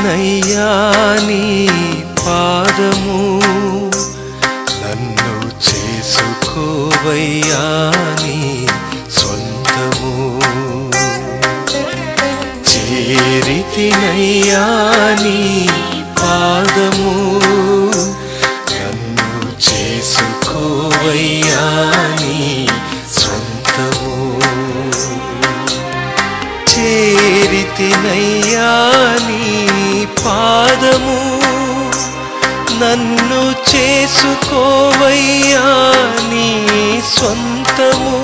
చేరితినయ్యా నీ పాదము నన్ను చేసుకోవయ్యా నీ సొంతము చేరితినయ్యా నీ పాదము నన్ను చేసుకోవయ్యా నీ సొంతము చేరితినయ్యా నీ పాదము నన్ను చేసుకోవయ్యా నీ సొంతము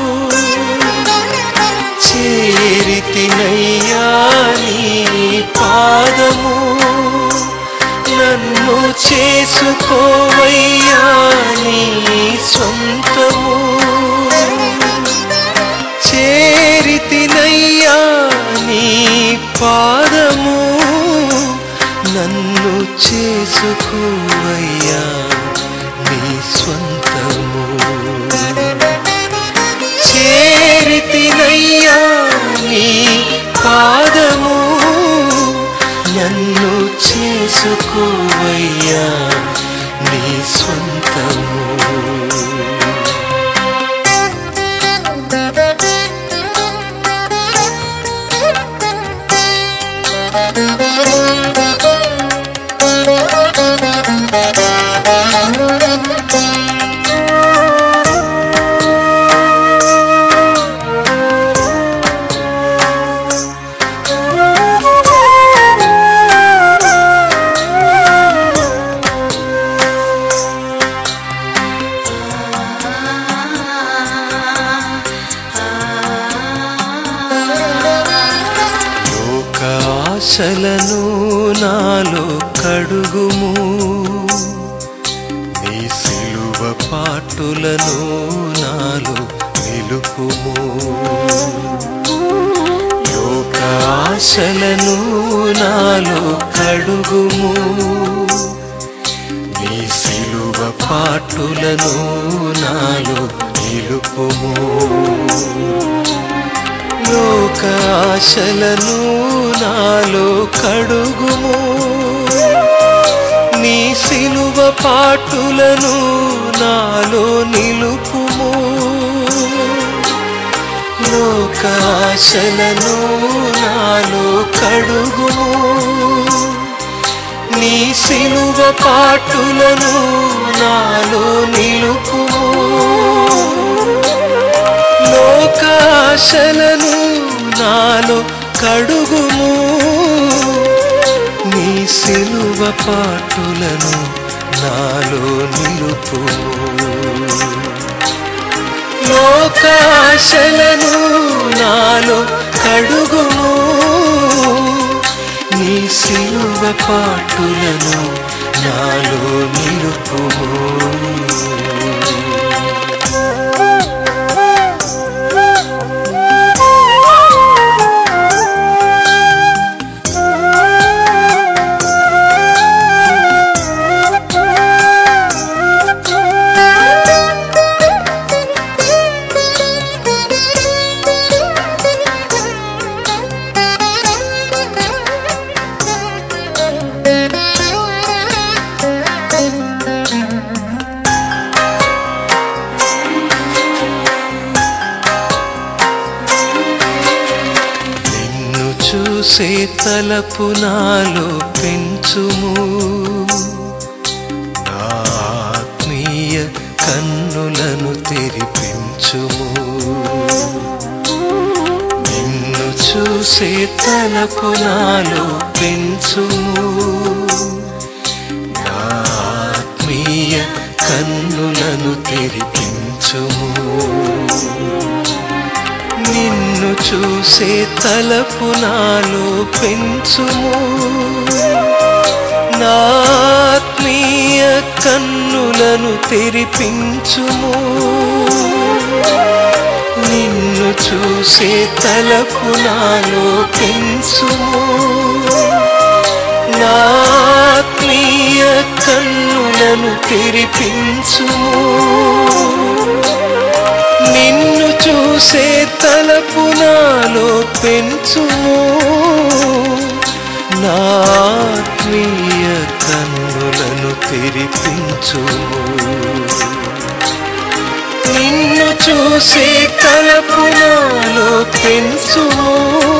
చేరితినయ్యా నీ పాదము నన్ను చేసుకోవయ్యా నీ సొంతము చేరితినయ్యా నీ పాదము నన్ను చేసుకోవయ్యా నీ స్వంతము చేరితినయ్యా నీ పాదము నన్ను చేసుకోవయ్యా నీ స్వంతము లోక ఆశలను నాలో కడుగుము నీ సిలువ పాటులను నాలో నిలుపుము లోక ఆశలను నాలో కడుగుము నీ సిలువ పాటులను నాలో నిలుపుము లోక ఆశలను నాలో కడుగుము నీ సిలువ పాటులను నాలో నిలుపుము లోక ఆశలను నాలో కడుగుము నీ సిలువ పాటులను నాలో నిలుపుము లోకాశలను నాలో కడుగుము నీ సిలువ పాటులను నాలో నిలుపుము లోకాశలను నాలో కడుగుము నీ సిలువ పాటులను నాలో నిలుపుము నిన్ను చూసే తలపు నాలో పెంచుము నా ఆత్మీయ కన్నులను తెరిపించుము నిన్ను చూసే తలపు నాలో పెంచుము నా ఆత్మీయ కన్నులను తెరిపించుము నిన్ను చూసే తలపు నాలో పెంచుము నాత్మీయ కన్నులను తెరిపించుము నిన్ను చూసే తలపు నాలో పెంచుము నాత్మీయ కన్నులను తెరిపించుము నిన్ను చూసే తలపు నాలో పెంచుము నా ఆత్మీయ కన్నులను తెరిపించుము నిన్ను చూసే తలపు నాలో పెంచుము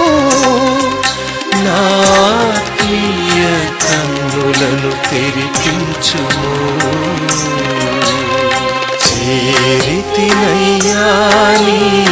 నా ఆత్మీయ కన్నులను తెరిపించుము చేరితినయ్యా నీ